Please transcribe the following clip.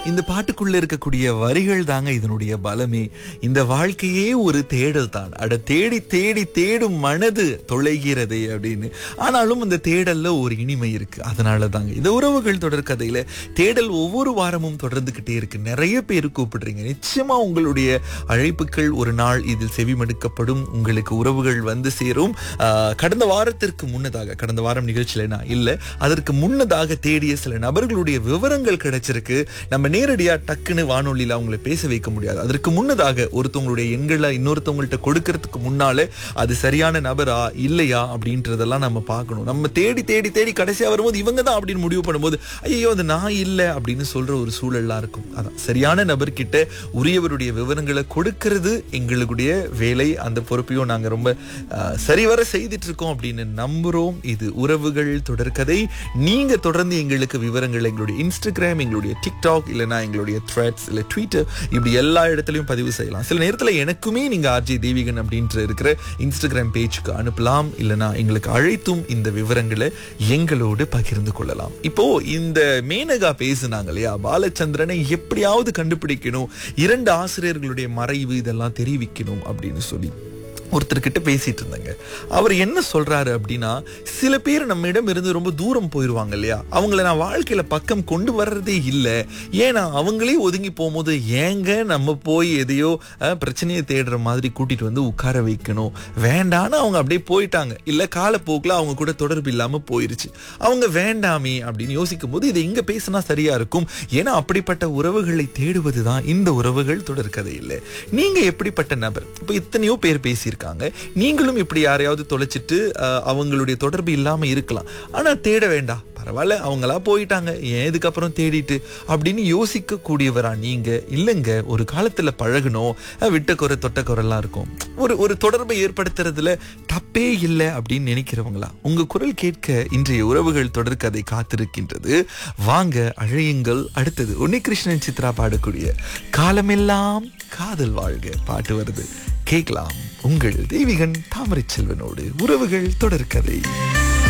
இந்த பாட்டுக்குள்ள இருக்கக்கூடிய வரிகள் தாங்க இதனுடைய பலமே இந்த வாழ்க்கையே ஒரு தேடல் தான் அட தேடி தேடி தேடும் மனது தொலைகிறது அப்படின்னு ஆனாலும் அந்த தேடல்ல ஒரு இனிமை இருக்கு அதனால தாங்க இந்த உறவுகள் தொடர் கதையில தேடல் ஒவ்வொரு வாரமும் தொடர்ந்துகிட்டே இருக்கு நிறைய பேர் கூப்பிடுறீங்க நிச்சயமா உங்களுடைய அழைப்புகள் ஒரு நாள் இதில் செவிமடுக்கப்படும் உங்களுக்கு உறவுகள் வந்து சேரும் ஆஹ், கடந்த வாரத்திற்கு முன்னதாக கடந்த வாரம் நிகழ்ச்சியில நான் இல்ல அதற்கு முன்னதாக தேடிய சில நபர்களுடைய விவரங்கள் கிடைச்சிருக்கு நம்ம நேரடியா டக்குன்னு வானொலியில அவங்களை பேச வைக்க முடியாது அதற்கு முன்னதாக ஒருத்தவங்களுடைய எண்களை இன்னொருத்தவங்கள்ட்ட கொடுக்கறதுக்கு முன்னாலே அது சரியான நபரா இல்லையா அப்படின்றதெல்லாம் நம்ம பார்க்கணும் நம்ம தேடி தேடி தேடி கடைசியா வரும்போது இவங்க தான் அப்படின்னு முடிவு பண்ணும்போது ஐயோ அது நான் இல்லை அப்படின்னு சொல்ற ஒரு சூழல்லாம் இருக்கும் அதான் சரியான நபர்கிட்ட உரியவருடைய விவரங்களை கொடுக்கிறது எங்களுடைய வேலை அந்த பொறுப்பையும் நாங்க ரொம்ப அஹ், சரிவர செய்துட்டு இருக்கோம் அப்படின்னு நம்புறோம் இது உறவுகள் தொடர்கதை நீங்க தொடர்ந்து எங்களுக்கு விவரங்கள் எங்களுடைய இன்ஸ்டாகிராம் எங்களுடைய டிக்டாக் இல்லைன்னா எங்களுடைய த்ரெட்ஸ் இல்லை ட்விட்டர் இப்படி எல்லா இடத்துலையும் பதிவு செய்யலாம் சில நேரத்தில் எனக்குமே நீங்க ஆர்ஜி தேவிகன் அப்படின்ற இருக்கிற இன்ஸ்டாகிராம் பேஜுக்கு அனுப்பலாம் இல்லைன்னா எங்களுக்கு அழைத்தும் இந்த விவரங்களை எங்களோடு பகிர்ந்து கொள்ளலாம் இப்போ இந்த மேனகா பேசுனாங்க இல்லையா பாலச்சந்திரனை எப்படியாவது கண்டுபிடிக்கணும் இரண்டு ஆசிரியர்களுடைய மறைவு இதெல்லாம் தெரிவிக்கணும் அப்படின்னு சொல்லி ஒருத்தர்கிட்ட பேசிட்டு இருந்தாங்க அவர் என்ன சொல்றாரு அப்படின்னா சில பேர் நம்ம இடம் இருந்து ரொம்ப தூரம் போயிருவாங்க இல்லையா அவங்கள நான் வாழ்க்கையில பக்கம் கொண்டு வர்றதே இல்லை ஏன்னா அவங்களே ஒதுங்கி போகும்போது ஏங்க நம்ம போய் எதையோ அஹ், பிரச்சனையை தேடுற மாதிரி கூட்டிட்டு வந்து உட்கார வைக்கணும் வேண்டான்னு அவங்க அப்படியே போயிட்டாங்க இல்ல காலப்போக்கில் அவங்க கூட தொடர்பு இல்லாம போயிருச்சு அவங்க வேண்டாமே அப்படின்னு யோசிக்கும் போது இதை இங்க பேசினா சரியா இருக்கும் ஏன்னா அப்படிப்பட்ட உறவுகளை தேடுவது தான் இந்த உறவுகள் தொடர்கதை இல்லை நீங்க எப்படிப்பட்ட நபர் இப்போ இத்தனையோ பேர் பேசியிருக்காங்க நீங்களும் இப்படி யாரையாவது தொலைச்சிட்டு அஹ், அவங்களுடைய தொடர்பு இல்லாம இருக்கலாம் ஆனா தேட வேண்டாம் பரவாயில்ல அவங்களா போயிட்டாங்க ஏன் இதுக்கப்புறம் தேடிட்டு அப்படின்னு யோசிக்க கூடியவரா நீங்க இல்லைங்க ஒரு காலத்துல பழகணும் அஹ், விட்ட குறை தொட்ட குறைலாம் இருக்கும் ஒரு ஒரு தொடர்பை ஏற்படுத்துறதுல தப்பே இல்லை அப்படின்னு நினைக்கிறவங்களா உங்க குரல் கேட்க இன்றைய உறவுகள் தொடர்கதை காத்திருக்கின்றது வாங்க அழையுங்கள் அடுத்தது உன்னிகிருஷ்ணன் சித்ரா பாடக்கூடிய காலமெல்லாம் காதல் வாழ்க பாட்டு வருது கேட்கலாம் உங்கள் தெய்வீகன் தாமரை செல்வனோடு உறவுகள் தொடர்கதை